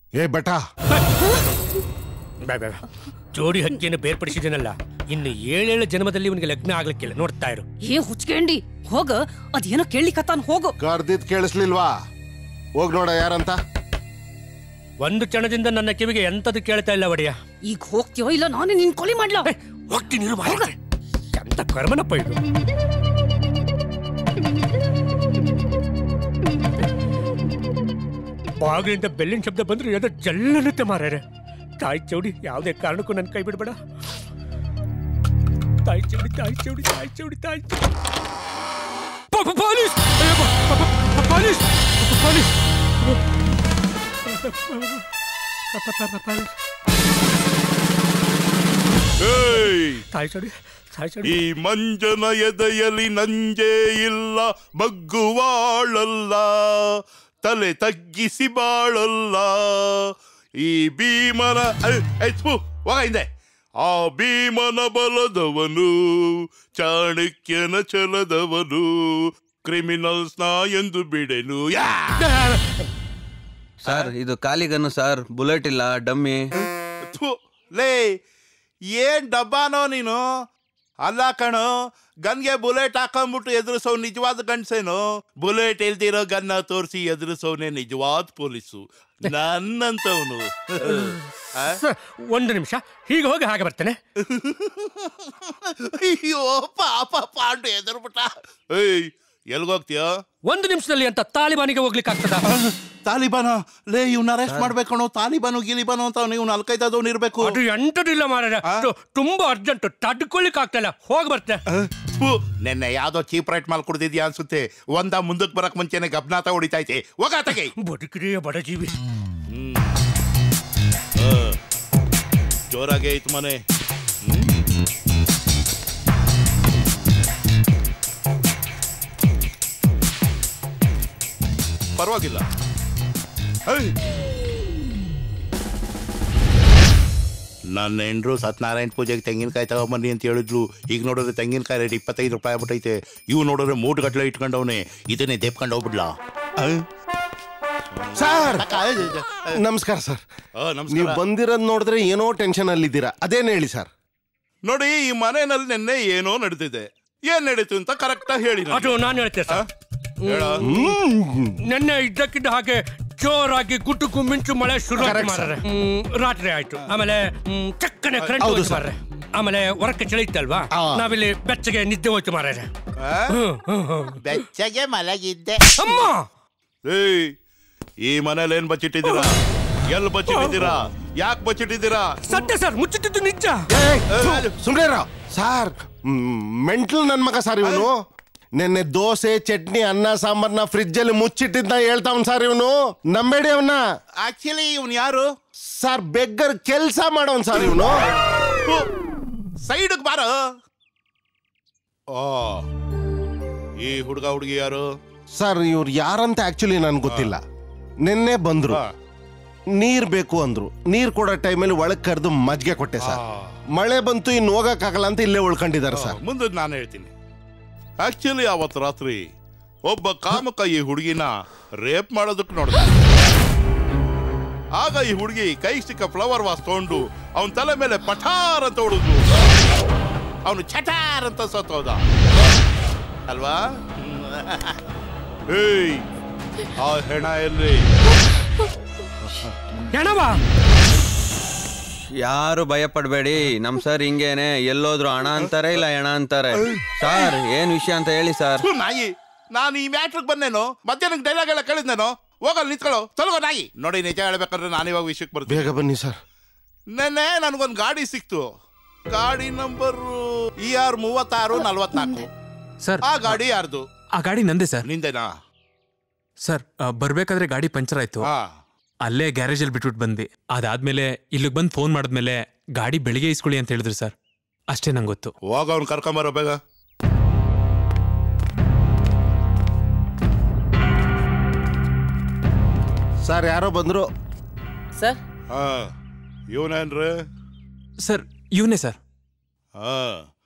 ಏ ಬೆಟ ಬಾ, ಬಾ, ಬಾ. ಜೋಡಿ ಹಕ್ಕಿಯನ್ನು ಬೇರ್ಪಡಿಸಿದನಲ್ಲ ಇನ್ನು ಏಳೇಳು ಜನ್ಮದಲ್ಲಿ ಇವನಿಗೆ ಲಗ್ನ ಆಗ್ಲಿಕ್ಕಿಲ್ಲ ನೋಡ್ತಾ ಇರು ಏ ಹುಚ್ಕೇಂಡಿ ಹೋಗ ಅದೇನೋ ಕೇಳಿಕತ್ತಾನ ಹೋಗು ಕರ್ದಿದ್ ಕೇಳಿಸ್ಲಿಲ್ವಾ ಹೋಗ್ ನೋಡ ಯಾರಂತ ಒಂದು ಕ್ಷಣದಿಂದ ನನ್ನ ಕಿವಿಗೆ ಎಂತದು ಕೇಳ್ತಾ ಇಲ್ಲ ಒಡೆಯ ಈಗ ಹೋಗ್ತೀಯೋ ಇಲ್ಲ ನಾನೇ ನಿನ್ ಕೊಲಿ ಮಾಡ್ಲಾ ಹೋಗ್ತೀನಿ ಇರು ಮಾರಾಯ್ರೆ. ಎಂತ ಕರ್ಮನಪ್ಪ ಇದು ಬಾಗಿಲಿಂದ ಬೆಲ್ಲಿನ ಶಬ್ದ ಬಂದ್ರೆ ಏನೋ ಜಲ್ಲನುತ್ತೆ ಮಾರ್ಯಾರೆ ತಾಯಿ ಚೌಡಿ ಯಾವುದೇ ಕಾರಣಕ್ಕೂ ನನ್ನ ಕೈ ಬಿಡಬೇಡ ತಾಯಿ ಚೌಡಿ ತಾಯಿ ಚೌಡಿ ತಾಯಿ ಚೌಡಿ ತಾಯಿ ಚೌಡಿ. ಪ- ಪ- ಪೊಲೀಸ್ ಅಯ್ಯೋ, ಪ- ಪ- ಪ- ಪೊಲೀಸ್ ಪೊಲೀಸ್ ಪ- ಪ- ಪ- ಪೊಲೀಸ್ ಏಯ್ ತಾಯಿ ಚೌಡಿ ತಾಯಿ ಚೌಡಿ ಈ ಮಂಜನ ಎದೆಯಲಿ ನಂಜೇ ಇಲ್ಲ ಬಗ್ಗುವಾಳಲ್ಲ ತಲೆ ತಗ್ಗಿಸಿ ಬಾಳಲ್ಲ ಈ ಭೀಮನ ಐ- ಐ, ಥು, ಹೋಗ ಹಿಂದೆ ಆ ಭೀಮನ ಬಲದವನು ಚಾಣಕ್ಯನ ಛಲದವನು ಕ್ರಿಮಿನಲ್ಸ್ನ ಎಂದು ಬಿಡೆನು ಯಾ ಸರ್ ಇದು ಕಾಲಿಗನ್ನು ಸರ್ ಬುಲೆಟ್ ಇಲ್ಲ ಡಮ್ಮಿ ಥು, ಲೇ ಏನ್ ಡಬ್ಬಾನೋ ನೀನು ಅಲ್ಲ ಕಣೋ ಗನ್ಗೆ ಬುಲೆಟ್ ಹಾಕೊಂಡ್ಬಿಟ್ಟು ಎದುರಿಸೋ ನಿಜವಾದ ಗಂಡ್ಸೇನು ಬುಲೆಟ್ ಇಲ್ದಿರೋ ಗನ್ನ ತೋರಿಸಿ ಎದುರಿಸೋನೆ ನಿಜವಾದ ಪೊಲೀಸು ನನ್ನಂತವನು ಆ? ಸರ್, ಒಂದು ನಿಮಿಷ ಹೀಗೆ ಹೋಗಿ ಹಾಗೆ ಬರ್ತೇನೆ ಅಯ್ಯೋ ಪಾಪ ಪಾಂಡು ಎದುರ್ಬಿಟ್ಟ ಏಯ್ ಎಲ್ಗೋಗ್ತೀಯ ಒಂದು ನಿಮಿಷದಲ್ಲಿ ಅಂತ ತಾಲಿಬಾನಿಗೆ ಹೋಗ್ಲಿಕ್ಕೆ ಆಗ್ತದ ತಾಲಿಬಾನ ಲೇ ಇವ್ನ ಅರೆಸ್ಟ್ ಮಾಡ್ಬೇಕಣೋ ತಾಲಿಬಾನು ಗಿಲಿಬಾನು ಅಂತ ನೀವು ನಾಲ್ಕೈದಾದವ್ನು ಇರ್ಬೇಕು ಅದು ಎಂಟದಿಲ್ಲ ಮಾರಾಯ ಅದು ತುಂಬಾ ಅರ್ಜೆಂಟ್ ತಡ್ಕೊಳ್ಲಿಕ್ಕೆ ಆಗ್ತಿಲ್ಲ ಹೋಗಿ ಬರ್ತೆ ಥು, ನೆನ್ನೆ ಯಾವ್ದೋ ಚೀಪ್ ರೈಟ್ ಮಾಲ್ ಕುಡ್ದಿದ್ಯಾ ಅನ್ಸುತ್ತೆ ಒಂದ ಮುಂದಕ್ಕೆ ಬರಕ್ ಮುಂಚೆನೆ ಗಬ್ನಾತ ಹೊಡಿತೈತೆ ಹೋಗಾತಗೆ ಬದುಕಿರಿಯ ಬಡಜೀವಿ ಜೋರಾಗೆ ಐತ್ ಮನೆ ಪರವಾಗಿಲ್ಲ ಹೇಯ್. ನನ್ನ ಹೆಂಡ್ರು ಸತ್ಯನಾರಾಯಣ ಪೂಜೆಗೆ ತೆಂಗಿನಕಾಯಿ ತಗೊಂಬನ್ನಿ ಅಂತ ಹೇಳಿದ್ಲು ಈಗ ನೋಡಿದ್ರೆ ತೆಂಗಿನಕಾಯಿ ರೇಟ್ ಇಪ್ಪತ್ತೈದು ರೂಪಾಯಿ ಆಗ್ಬಿಟ್ಟೈತೆ ಇವು ನೋಡಿದ್ರೆ ಮೂಟು ಗಟ್ಲೆ ಇಟ್ಕೊಂಡವನೆ ಇದನ್ನೇ ದೇಪ್ಕೊಂಡು ಹೋಗ್ಬಿಡ್ಲಾ ಸರ್ ನಮಸ್ಕಾರ ಸರ್ ಆ, ನಮಸ್ಕಾರ. ನೀವು ಬಂದಿರೋದ್ ನೋಡಿದ್ರೆ ಏನೋ ಟೆನ್ಷನ್ ಅಲ್ಲಿದ್ದೀರಾ ಅದೇನ್ ಹೇಳಿ ಸರ್ ನೋಡಿ ಈ ಮನೆಯಲ್ಲಿ ನಿನ್ನೆ ಏನೋ ನಡೆದಿದೆ ಏನ್ ನಡೀತು ಅಂತ ಕರೆಕ್ಟ್ ಆಗಿ ಹೇಳಿ ಅದು ನಾನು ಹೇಳ್ತೇನೆ ಸರ್ ಹೇಳ ನಿನ್ನೆ ಇದ್ದಕ್ಕಿದ್ದ ಹಾಗೆ ಜೋರಾಗಿ ಗುಟುಕು ಮಿಂಚು ಮಳೆ ಶುರು ಆಯ್ತು Correct, ಮಾರ್ರೆ. ಹ್ಮ್, ರಾತ್ರಿ ಆಯ್ತು ಆಮೇಲೆ ಹ್ಮ್, ಚಕ್ಕನೆ ಕರೆಂಟ್ ಹೌದು, ಹೋಯ್ತು sir. ಮಾರ್ರೆ. ಆಮೇಲೆ ಹೊರಕ್ಕೆ ಚಳಿ ಇತ್ತಲ್ವಾ ಆ. ನಾವಿಲ್ಲಿ ಬೆಚ್ಚಗೆ ನಿದ್ದೆ ಹೋಯ್ತು ಮಾರ್ರೆ ಬೆಚ್ಚಗೆ ಮಲಗಿದ್ದೆ ಅಮ್ಮ ಏಯ್ ಈ ಮನೇಲಿ ಏನ್ ಬಚ್ಚಿಟ್ಟಿದ್ದೀರಾ ಎಲ್ಲಿ ಬಚ್ಚಿಟ್ಟಿದ್ದೀರಾ ಯಾಕೆ ಬಚ್ಚಿಟ್ಟಿದ್ದೀರಾ ಸತ್ಯ ಸರ್ ಮುಚ್ಚಿಟ್ಟಿದ್ದು ನಿಜ ಸುಮ್ನೆ ಸರ್ ಮೆಂಟಲ್ ನನ್ ಮಗ ಸರ್ ಇವನು ನಿನ್ನೆ ದೋಸೆ ಚಟ್ನಿ ಅನ್ನ ಸಾಂಬಾರ್ನ ಫ್ರಿಜ್ ಅಲ್ಲಿ ಮುಚ್ಚಿಟ್ಟಿದ್ನ ಹೇಳ್ತಾವನ್ ಸರ್ ಇವನು ನಂಬೇಡಿ ಅವನ್ನ ಆಕ್ಚುಲಿ ಇವ್ನು ಯಾರು ಸರ್ ಬೆಗ್ಗರ್ ಕೆಲ್ಸ ಮಾಡೋನ್ ಸರ್ ಇವನು ಸೈಡ್ ಬಾರ ಓ ಈ ಹುಡುಗ ಹುಡುಗಿ ಯಾರು ಸರ್ ಇವ್ರು ಯಾರಂತ ಆಕ್ಚುಲಿ ನನ್ಗೆ ಗೊತ್ತಿಲ್ಲ ನಿನ್ನೆ ಬಂದ್ರು ಹಾ. ನೀರ್ ಬೇಕು ಅಂದ್ರು ನೀರ್ ಕೊಡೋ ಟೈಮಲ್ಲಿ ಒಳಗ್ ಕರೆದು ಮಜ್ಗೆ ಕೊಟ್ಟೆ ಸರ್ ಮಳೆ ಬಂತು ಇನ್ನು ಹೋಗಕ್ಕಾಗಲ್ಲ ಅಂತ ಇಲ್ಲೇ ಉಳ್ಕೊಂಡಿದ್ದಾರೆ ಸರ್ ಮುಂದೆ ನಾನು ಹೇಳ್ತೀನಿ ಆಕ್ಚುಲಿ ಅವತ್ತು ರಾತ್ರಿ ಒಬ್ಬ ಕಾಮಕ ಈ ಹುಡುಗಿನ ರೇಪ್ ಮಾಡೋದಕ್ಕೆ ನೋಡಿದ ಆಗ ಈ ಹುಡುಗಿ ಕೈ ಸಿಕ್ಕ ಫ್ಲವರ್ ವಾಸ್ ತಗೊಂಡು ಅವನ ತಲೆ ಮೇಲೆ ಪಠಾರ್ ಅಂತ ಹೊಡೆದು ಅವನು ಚಟಾರ್ ಅಂತ ಸತ್ತೋದ ಅಲ್ವಾ ಏಯ್ ಆ ಹೆಣ ಎಲ್ಲಿ ಹೆಣವ ಯಾರು ಭಯ ಪಡ್ಬೇಡಿ ನಮ್ ಸರ್ ಹಿಂಗೇನೆ ಎಲ್ಲೋದ್ರು ಹಣ ಅಂತಾರೆ ಇಲ್ಲ ಹೆಣ ಅಂತಾರೆ ಸರ್ ಏನ್ ವಿಷಯ ಅಂತ ಹೇಳಿ ಸರ್ ಥು, ನಾಯಿ ನಾನು ಈ ಮ್ಯಾಟ್ರಿಗೆ ಬಂದೇನೋ ಮಧ್ಯಾಹ್ನಕ್ಕೆ ಡೈಲಾಗ್ ಎಲ್ಲ ಕೇಳಿದ್ನೇನೋ ಹೋಗಲ್ಲ ನಿಂತ್ಕೊಳ್ಳೋ ತೊಲಗೋ ನಾಯಿ ನೋಡಿ ನಿಜ ಹೇಳ್ಬೇಕಂದ್ರೆ ನಾನು ಇವಾಗ ವಿಷಯಕ್ಕೆ ಬರ್ತೀನಿ ಬೇಗ ಬನ್ನಿ ಸರ್ ನೆನ್ನೆ ನನಗೊಂದು ಗಾಡಿ ಸಿಕ್ತು ಗಾಡಿ ನಂಬರ್ ಇ ಆರ್ ಮೂವತ್ತಾರು ನಲ್ವತ್ನಾಲ್ಕು ಸರ್ ಆ ಗಾಡಿ ಯಾರ್ದು ಆ ಗಾಡಿ ನಂದೇ ಸರ್ ನಿಂದೇನಾ ಸರ್ ಆ, ಬರ್ಬೇಕಾದ್ರೆ ಗಾಡಿ ಪಂಚರ್ ಆಯ್ತು ಹಾ ಅಲ್ಲೇ ಗ್ಯಾರೇಜಲ್ಲಿ ಬಿಟ್ಬಿಟ್ಟು ಬಂದ್ವಿ ಅದಾದ್ಮೇಲೆ ಇಲ್ಲಿಗೆ ಬಂದು ಫೋನ್ ಮಾಡಿದ್ಮೇಲೆ ಗಾಡಿ ಬೆಳಿಗ್ಗೆ ಇಸ್ಕೊಳ್ಳಿ ಅಂತ ಹೇಳಿದ್ರು ಸರ್ ಅಷ್ಟೇ ನಂಗೆ ಗೊತ್ತು ಹೋಗ ಅವ್ನು ಕರ್ಕೊಂಬರೋ ಬೇಗ ಸರ್ ಯಾರೋ ಬಂದ್ರು ಸರ್ ಹಾ ಇವನೇನ್ರಿ ಸರ್ ಇವನೇ ಸರ್ ಹಾ